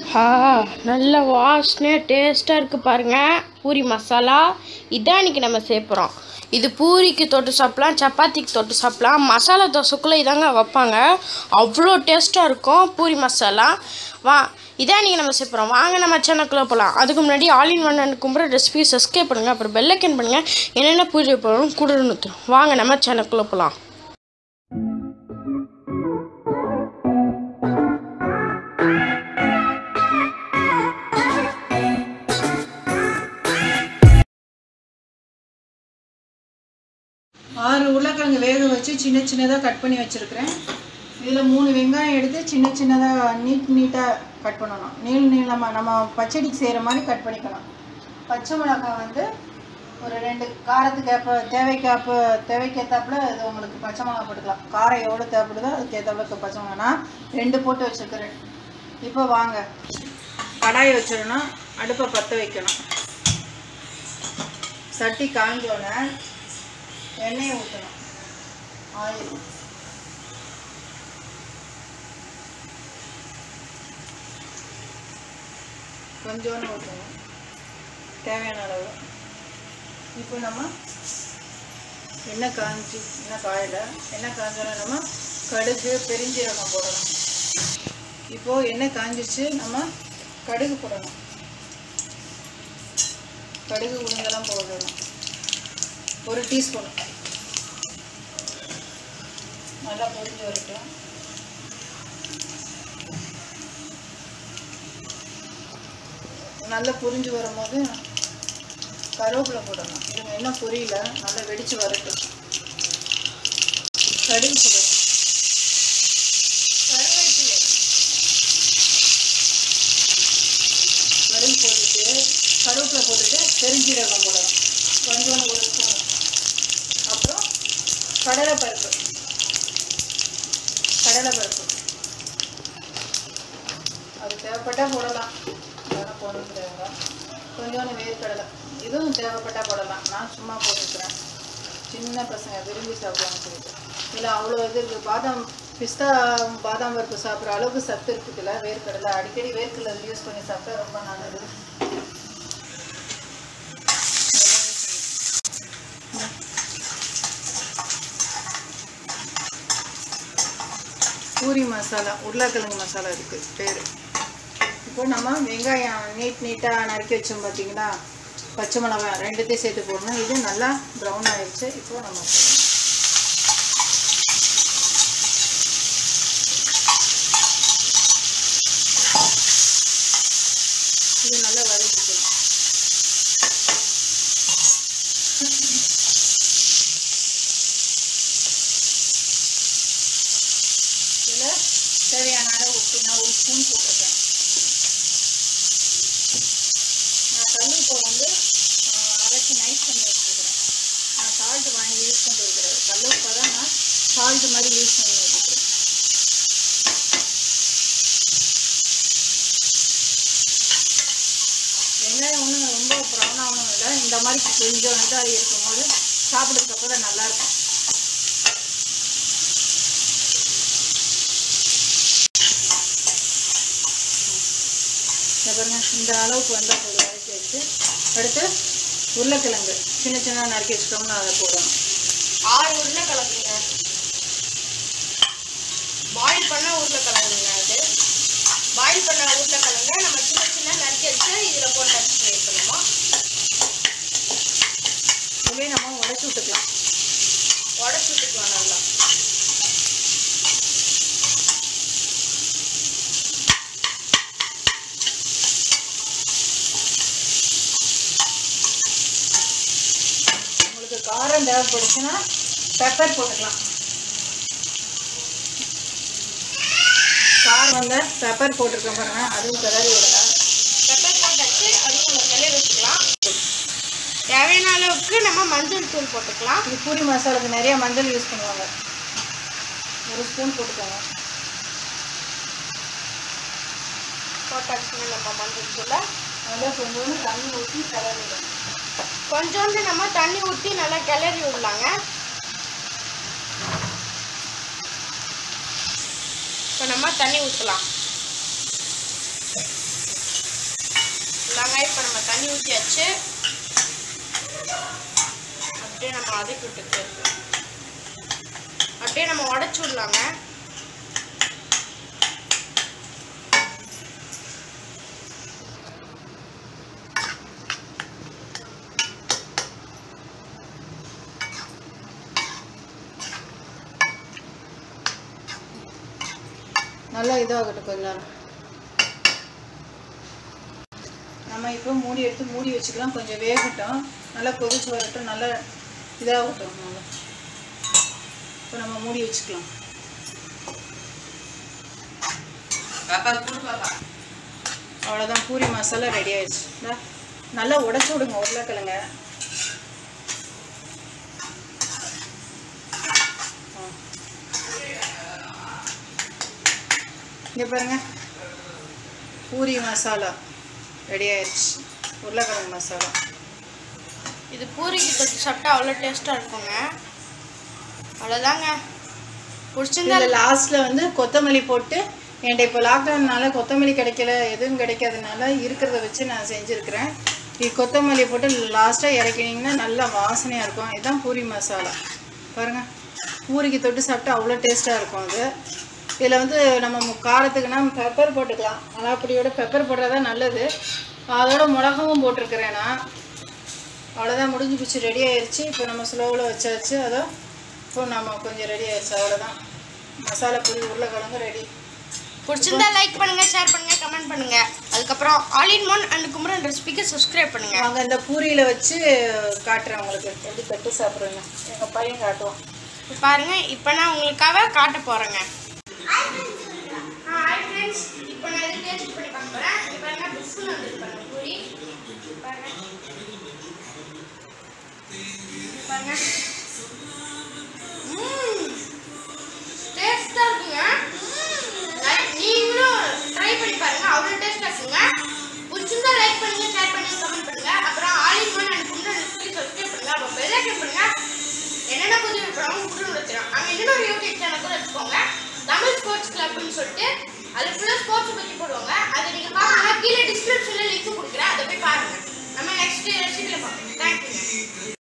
ஆ நல்ல வாசனை டேஸ்ட்டாக இருக்குது பாருங்கள் பூரி மசாலா இதான் இன்றைக்கி நம்ம சேர்ப்புறோம் இது பூரிக்கு தொட்டு சாப்பிட்லாம் சப்பாத்திக்கு தொட்டு சாப்பிட்லாம் மசாலா தோசைக்குள்ளே இதாங்க வைப்பாங்க அவ்வளோ டேஸ்ட்டாக இருக்கும் பூரி மசாலா வா இதான் நீங்கள் நம்ம சேர்ப்புறோம் வாங்க நம்ம சேனலுக்குள்ளே போகலாம் அதுக்கு முன்னாடி ஆல் இன் ஒன் கும்புற ரெசிபி சப்ஸ்கிரைப் பண்ணுங்கள் அப்புறம் பெல்லைக்கன் பண்ணுங்கள் என்னென்ன பூஜை போடணும் கூட நூற்றுரும் வாங்க நம்ம சேனலுக்குள்ளே போகலாம் ஆறு உருளைக்கிழங்கு வேக வச்சு சின்ன சின்னதாக கட் பண்ணி வச்சுருக்கிறேன் இதில் மூணு வெங்காயம் எடுத்து சின்ன சின்னதாக நீட் நீட்டாக கட் பண்ணணும் நீள நீளமாக நம்ம பச்சடிக்கு செய்கிற மாதிரி கட் பண்ணிக்கலாம் பச்சை மிளகாய் வந்து ஒரு ரெண்டு காரத்துக்கு ஏற்ப தேவைக்கேற்ப தேவைக்கேற்றாப்புல இது உங்களுக்கு பச்சை மிளகா போட்டுக்கலாம் காரம் எவ்வளோ தேவைப்படுதோ அதுக்கு ஏற்றாப்புல பச்சை மிளகா நான் ரெண்டு போட்டு வச்சுருக்கிறேன் இப்போ வாங்க கடாயை வச்சிடணும் அடுப்பை பற்ற வைக்கணும் சட்டி காஞ்சோடனே எண்ணெயை ஊற்றணும் ஆயில் கொஞ்சோண்டு ஊற்றணும் தேவையான அளவு இப்போ நம்ம எண்ணெய் காஞ்சி எண்ணெய் காயல எண்ணெய் காஞ்சோன்னா நம்ம கடுகு பெருஞ்சீரகம் போடணும் இப்போது எண்ணெய் காஞ்சிச்சு நம்ம கடுகு போடணும் கடுகு உளுந்தெல்லாம் போடணும் ஒரு டீஸ்பூன் நல்லா பொரிஞ்சு வரட்டும் நல்லா பொரிஞ்சு வரும்போது கருவேப்பிலை போடணும் இதுங்க என்ன பொரியல நல்லா வெடிச்சு வரட்டும் கடுகு போடணும் கருவேப்பிலை கடுகு போட்டுட்டு கருவேப்பிலை போட்டுட்டு பெருஞ்சீரகம் போடணும் கொஞ்சோண்டு ஒரு ஸ்பூன் அப்புறம் கடலைப்பருப்பு கடலைப்பருப்பு அது தேவைப்பட்டால் போடலாம் அதெல்லாம் போட முடியாதுங்க கொஞ்சோண்டு வேர்க்கடலை இதுவும் தேவைப்பட்டால் போடலாம் நான் சும்மா போட்டுக்கிறேன் சின்ன பசங்க விரும்பி சாப்பிடுவாங்க சொல்லிட்டு இதில் அவ்வளோ இது இருக்குது பாதாம் பிஸ்தா பாதாம் பருப்பு சாப்பிட்ற அளவுக்கு சத்து இருக்குதுல வேர்க்கடலை அடிக்கடி வேர்க்கடலை யூஸ் பண்ணி சாப்பிட்டா ரொம்ப நல்லது பூரி மசாலா உருளைக்கிழங்கு மசாலா இருக்குது பேர் இப்போ நம்ம வெங்காயம் நீட் நீட்டாக நறுக்கி வச்சோம் பார்த்தீங்களா பச்சை மிளகாய் ரெண்டுத்தையும் சேர்த்து போடணும் இது நல்லா ப்ரௌன் ஆயிடுச்சு இப்போ நம்ம இது நல்லா வதக்கிக்கணும் இதில் தேவையான அளவு உப்பு நான் ஒரு ஸ்பூன் போட்டிருக்கேன் நான் கல்லுப்பை வந்து ஆஹ், அரைச்சி நைஸ் பண்ணி வச்சுருக்கிறேன் நான் சால்ட் வாங்கி யூஸ் பண்ணுறது கிடையாது கல்லுப்பை தான் நான் சால்ட் மாதிரி யூஸ் பண்ணி வச்சுக்கிறேன் வெங்காயம் ஒன்றும் ரொம்ப ப்ரௌன் ஆகணும் இல்லை இந்த மாதிரி கொஞ்சம் இதாக இருக்கும்போது சாப்பிட்றதுக்கு அப்புறம் நல்லாயிருக்கும் இதை பாருங்க இந்த அளவுக்கு வந்தால் போதும் வதக்கி வச்சு அடுத்து உருளைக்கிழங்கு சின்ன சின்ன நறுக்கி வச்சுட்டோம்னா அதை போடணும் ஆறு உருளைக்கிழங்குங்க பாயில் பண்ண உருளைக்கிழங்குங்க அது பாயில் பண்ண உருளைக்கிழங்க நம்ம சின்ன சின்ன நறுக்கி வச்சு இதில் போட்டு நறுக்கி வைக்கணுமா இதுவே நம்ம உடச்சி விட்டுக்கலாம் உடச்சி விட்டுக்கலாம் நல்லா உங்களுக்கு காரம் தேவைப்படுச்சுன்னா பெப்பர் போட்டுக்கலாம் காரம் வந்து பெப்பர் போட்டிருக்கேன் பாருங்க அதுவும் கிளறி விடலாம் பெப்பர் போட்டாச்சு அதுவும் நம்ம கிளறி வச்சுக்கலாம் தேவையான அளவுக்கு நம்ம மஞ்சள் தூள் போட்டுக்கலாம் இது பூரி மசாலாக்கு நிறைய மஞ்சள் யூஸ் பண்ணுவாங்க ஒரு ஸ்பூன் போட்டுக்கோங்க போட்டாச்சுன்னா நம்ம மஞ்சள் தூளை நல்லா கொஞ்சோண்டு தண்ணி ஊற்றி கிளறி விடணும் கொஞ்சோண்டு நம்ம தண்ணி ஊற்றி நல்லா கிளறி விடலாங்க இப்போ நம்ம தண்ணி ஊற்றலாம் அவ்வளோதாங்க இப்போ நம்ம தண்ணி ஊற்றியாச்சு அப்படியே நம்ம வதக்கி விட்டுட்டு அப்படியே நம்ம உடச்சி விடலாங்க நல்லா இதாகட்டும் கொஞ்ச நேரம் நம்ம இப்போ மூடி எடுத்து மூடி வச்சுக்கலாம் கொஞ்சம் வேகட்டும் நல்லா கொதிச்சு வரட்டும் நல்லா இதாகட்டும் நல்லா இப்போ நம்ம மூடி வச்சுக்கலாம் அவ்வளோதான் பூரி மசாலா ரெடி ஆயிடுச்சு இந்தா, நல்லா உடச்சி விடுங்க உருளைக்கிழங்க இங்கே பாருங்க பூரி மசாலா ரெடி ஆயிடுச்சு உருளைக்கிழங்கு மசாலா இது பூரிக்கு தொட்டு சாப்பிட்டா அவ்வளோ டேஸ்ட்டாக இருக்குங்க அவ்வளோதாங்க பிடிச்சிருந்தா இதில் லாஸ்ட்டில் வந்து கொத்தமல்லி போட்டு என்கிட்ட இப்போ லாக்டவுன்னால கொத்தமல்லி கிடைக்கல எதுவும் கிடைக்காதனால இருக்கிறத வச்சு நான் செஞ்சுருக்கிறேன் இது கொத்தமல்லி போட்டு லாஸ்ட்டாக இறக்கினீங்கன்னா நல்லா வாசனையாக இருக்கும் இதுதான் பூரி மசாலா பாருங்கள் பூரிக்கு தொட்டு சாப்பிட்டா அவ்வளோ டேஸ்ட்டாக இருக்கும் அது இதில் வந்து நம்ம மு- காரத்துக்குனா பெப்பர் போட்டுக்கலாம் மலாப்பொடியோட பெப்பர் போடுறது தான் நல்லது அதோட மிளகாவும் போட்டிருக்கிறேன் நான் அவ்வளோதான் முடிஞ்சு போச்சு ரெடி ஆயிடுச்சு இப்போ நம்ம ஸ்லோவில் வச்சாச்சு அதோ இப்போ நம்ம கொஞ்சம் ரெடி ஆயிடுச்சு அவ்வளோதான் மசாலா பூரி உருளைக்கிழங்கு ரெடி பிடிச்சிருந்தா லைக் பண்ணுங்க ஷேர் பண்ணுங்க கமெண்ட் பண்ணுங்க அதுக்கப்புறம் all in one and Kumaran ரெசிபிக்கு சப்ஸ்கிரைப் பண்ணுங்க நாங்கள் இந்த பூரியில் வச்சு காட்டுறேன் உங்களுக்கு எப்படி கட்டு சாப்பிட்றேங்க எங்கள் பையன் காட்டுவோம் இப்ப பாருங்க இப்போ நான் உங்களுக்காக காட்ட போறேங்க ஹாய் ஃப்ரெண்ட்ஸ் இப்போ நான் இது டேஸ்ட் பண்ணி பார்க்க போறேன் இது பாருங்க புஷ்னு வந்துருக்கு பாருங்க பூரி பாருங்க இது பாருங்க டேஸ்டா இருக்குங்க லைக் நீங்களும் ட்ரை பண்ணி பாருங்க அவ்வளோ டேஸ்டா இருக்குங்க பிடிச்சிருந்தா லைக் பண்ணுங்க ஷேர் பண்ணுங்க கமெண்ட் பண்ணுங்க அப்புறம் ஆல் இன் ஒன் அண்ட் குண்டர் ரெசிபி சப்ஸ்கிரைப் பண்ணுங்க அப்புறம் பெல் ஐக்கன் பண்ணுங்க என்னென்ன புது விடுறோம் குண்டர் நடத்துறோம் அங்கே இன்னொரு யூடியூப் சேனல் கூட வச்சுக்கோங்க தமிழ் ஸ்போர்ட்ஸ் கிளப்னு சொல்லிட்டு அது ஃபுல்லாக ஸ்போர்ட்ஸ் பற்றி போடுவாங்க அதை நீங்கள் பார்க்கணும்னா கீழே டிஸ்கிரிப்ஷனில் லிங்க் கொடுக்குறேன் அதை போய் பாருங்க நம்ம நெக்ஸ்ட் ரெசிபியில் பார்ப்போம் தேங்க்யூங்க